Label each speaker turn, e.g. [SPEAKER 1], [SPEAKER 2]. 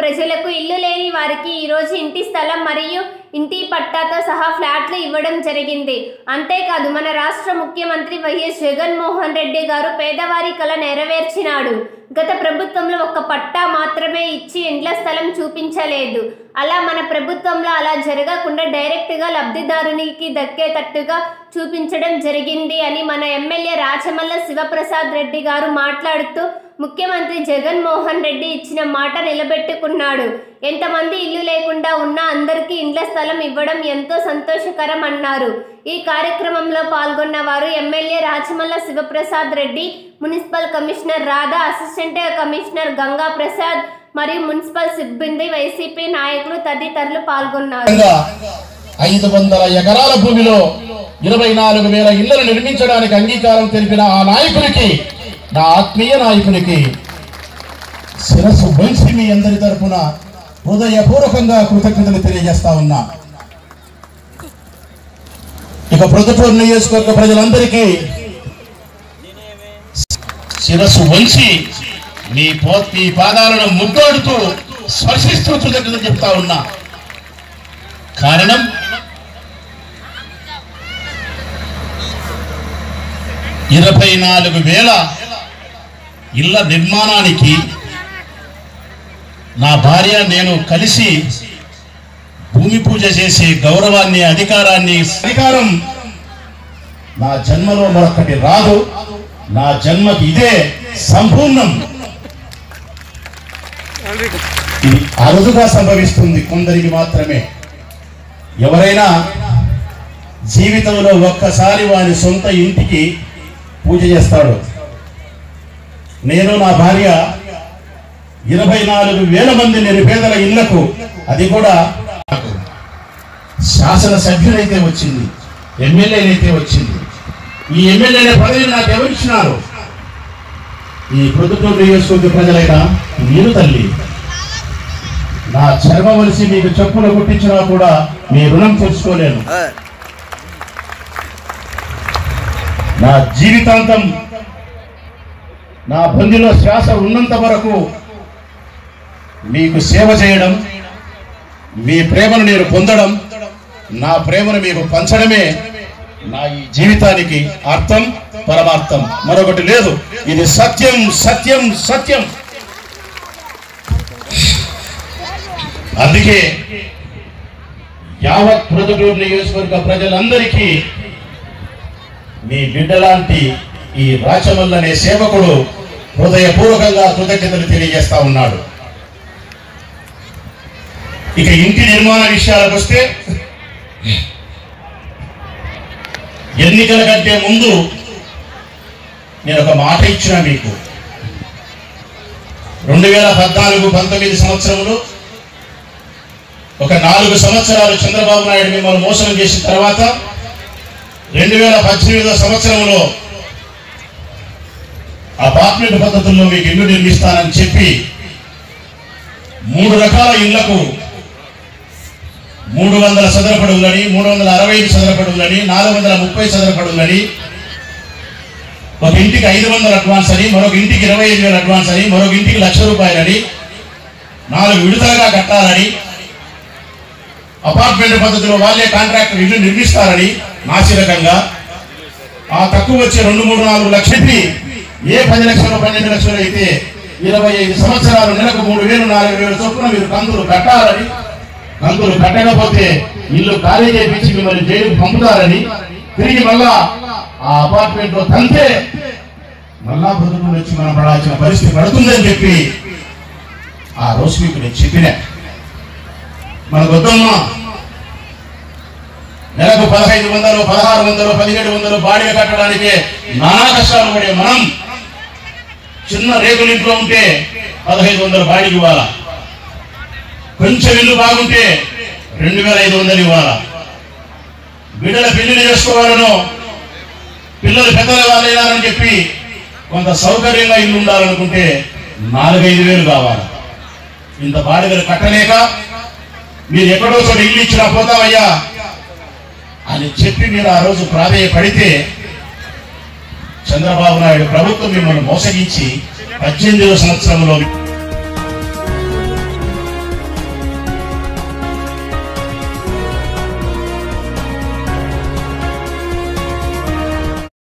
[SPEAKER 1] ప్రజలకు ఇల్లు లేని వారికి ఈరోజు ఇంటి స్థలం మరియు ఇంటి పట్టాతో సహా ఫ్లాట్లు ఇవ్వడం జరిగింది అంతేకాదు మన రాష్ట్ర ముఖ్యమంత్రి వైఎస్ జగన్మోహన్ రెడ్డి గారు పేదవారి కల నెరవేర్చినాడు గత ప్రభుత్వంలో ఒక పట్టా మాత్రమే ఇచ్చి ఇండ్ల స్థలం చూపించలేదు అలా మన ప్రభుత్వంలో అలా జరగకుండా డైరెక్ట్గా లబ్ధిదారునికి దక్కేటట్టుగా చూపించడం జరిగింది అని మన ఎమ్మెల్యే రాచమల్ల శివప్రసాద్ రెడ్డి గారు మాట్లాడుతూ ముఖ్యమంత్రి జగన్మోహన్ రెడ్డి ఇచ్చిన మాట నిలబెట్టుకున్నాడు ఎంతమంది ఇల్లు లేకుండా ఉన్నా అందరికీ ఇండ్ల స్థలం ఇవ్వడం ఎంతో సంతోషకరం అన్నారు ఈ కార్యక్రమంలో పాల్గొన్న వారు MLA Rachamalla Sivaprasad Reddy municipal commissioner Radha assistant commissioner Ganga Prasad మరియు మున్సిపల్ సిబ్బంది వైసీపీ నాయకులు తదితరులు పాల్గొన్నారు
[SPEAKER 2] విధంగా ఐదు వందల ఎకరాల భూమిలో ఇరవై నాలుగు వేల ఇళ్లను నిర్మించడానికి అంగీకారం తెలిపిన ఆ నాయకునికి నా ఆత్మీయ నాయకునికి శిరస్సు వంచి మీ అందరి తరపున హృదయపూర్వకంగా కృతజ్ఞతలు తెలియజేస్తా ఉన్నా ఇక ప్రొద్దుటూరు నియోజకవర్గ ప్రజలందరికీ శిరస్సు వంచి మీ పో మీ పాదాలను ముద్దాడుతూ స్పర్శిస్తూ కృతజ్ఞతలు చెప్తా ఉన్నా కారణం ఇరవై నాలుగు వేల ఇళ్ల నిర్మాణానికి నా భార్య నేను కలిసి భూమి పూజ చేసి గౌరవాన్ని అధికారాన్ని అధికారం నా జన్మలో మరొకటి రాదు నా జన్మకి ఇదే సంపూర్ణం ఇది అరుదుగా సంభవిస్తుంది కొందరికి మాత్రమే ఎవరైనా జీవితంలో ఒక్కసారి వారి సొంత ఇంటికి పూజ చేస్తాడు నేను నా భార్య ఇరవై నాలుగు వేల మంది నిరుపేదల ఇళ్లకు అది కూడా శాసన సభ్యులైతే వచ్చింది ఎమ్మెల్యేలైతే వచ్చింది ఈ ఎమ్మెల్యేల పదవి నాకు ఎవరిచ్చినారు ఈ ప్రొద్దుటూరు నియోజకవర్గ ప్రజలైనా మీరు తల్లి నా చర్మ వలిసి మీకు చెప్పులు కొట్టించినా కూడా మీ రుణం తెచ్చుకోలేను నా జీవితాంతం నా బందిలో శ్వాస ఉన్నంత వరకు మీకు సేవ చేయడం మీ ప్రేమను నేను పొందడం నా ప్రేమను మీకు పంచడమే నా ఈ జీవితానికి అర్థం పరమార్థం మరొకటి లేదు ఇది సత్యం సత్యం సత్యం అందుకే యావత్ ప్రొద్దుటూరు నియోజకవర్గ ప్రజలందరికీ మీ బిడ్డలాంటి ఈ రాచమల్ అనే సేవకుడు హృదయపూర్వకంగా కృతజ్ఞతలు తెలియజేస్తా ఉన్నాడు ఇక ఇంటి నిర్మాణ విషయాలకు వస్తే ఎన్నికల కంటే ముందు నేను ఒక మాట ఇచ్చిన మీకు రెండు వేల పద్నాలుగు పంతొమ్మిది సంవత్సరంలో ఒక నాలుగు సంవత్సరాలు చంద్రబాబు నాయుడు మిమ్మల్ని మోసం చేసిన తర్వాత రెండు వేల పద్దెనిమిదో సంవత్సరంలో అపార్ట్మెంట్ పద్ధతుల్లో మీకు ఇల్లు నిర్మిస్తానని చెప్పి మూడు రకాల ఇళ్లకు మూడు వందల చదరపడులని మూడు వందల అరవై ఐదు చదరపడులని నాలుగు వందల ముప్పై చదరపడులని ఒక ఇంటికి ఐదు వందల అడ్వాన్స్ అని మరొక ఇంటికి ఇరవై ఐదు వేల అడ్వాన్స్ అని మరొక ఇంటికి లక్ష రూపాయలని నాలుగు విడతలుగా కట్టాలని అపార్ట్మెంట్ పద్ధతిలో వాళ్ళే కాంట్రాక్టర్ ఇల్లు నిర్మిస్తారని నాసిరకంగా ఆ తక్కువ వచ్చే రెండు మూడు నాలుగు లక్షలు ఏ పది లక్షలు పన్నెండు లక్షలు అయితే ఇరవై ఐదు సంవత్సరాలు నెలకు మూడు వేలు నాలుగు వేలు చొప్పున మీరు కంతులు కట్టాలని కంతులు కట్టకపోతే ఇల్లు ఖాళీ చేపించి మిమ్మల్ని జైలుకు పంపుతారని తిరిగి మళ్ళా ఆ అపార్ట్మెంట్ లో తంతే మళ్ళా బతుకులు వచ్చి మనం పడాల్సిన పరిస్థితి పడుతుందని చెప్పి ఆ రోజు మీకు నేను చెప్పిన మన వద్దమ్మ నెలకు పదహైదు వందలు పదహారు వందలు పదిహేడు వందలు బాడిగ కట్టడానికి నానా కష్టాలు పడే మనం చిన్న రేకుల ఇంట్లో ఉంటే పదహైదు వందలు బాడిగ ఇవ్వాలా కొంచెం ఇల్లు బాగుంటే రెండు వేల ఐదు వందలు ఇవ్వాలా బిడ్డల పెళ్లిని చేసుకోవాలను పిల్లలు పెద్దల వాళ్ళని చెప్పి కొంత సౌకర్యంగా ఇల్లు ఉండాలనుకుంటే నాలుగైదు వేలు కావాలి ఇంత బాడిగలు కట్టలేక మీరు ఎక్కడో చోట ఇల్లు ఇచ్చినా పోతామయ్యా అని చెప్పి మీరు ఆ రోజు ప్రాధేయపడితే చంద్రబాబు నాయుడు ప్రభుత్వం మిమ్మల్ని మోసగించి పద్దెనిమిదవ సంవత్సరంలో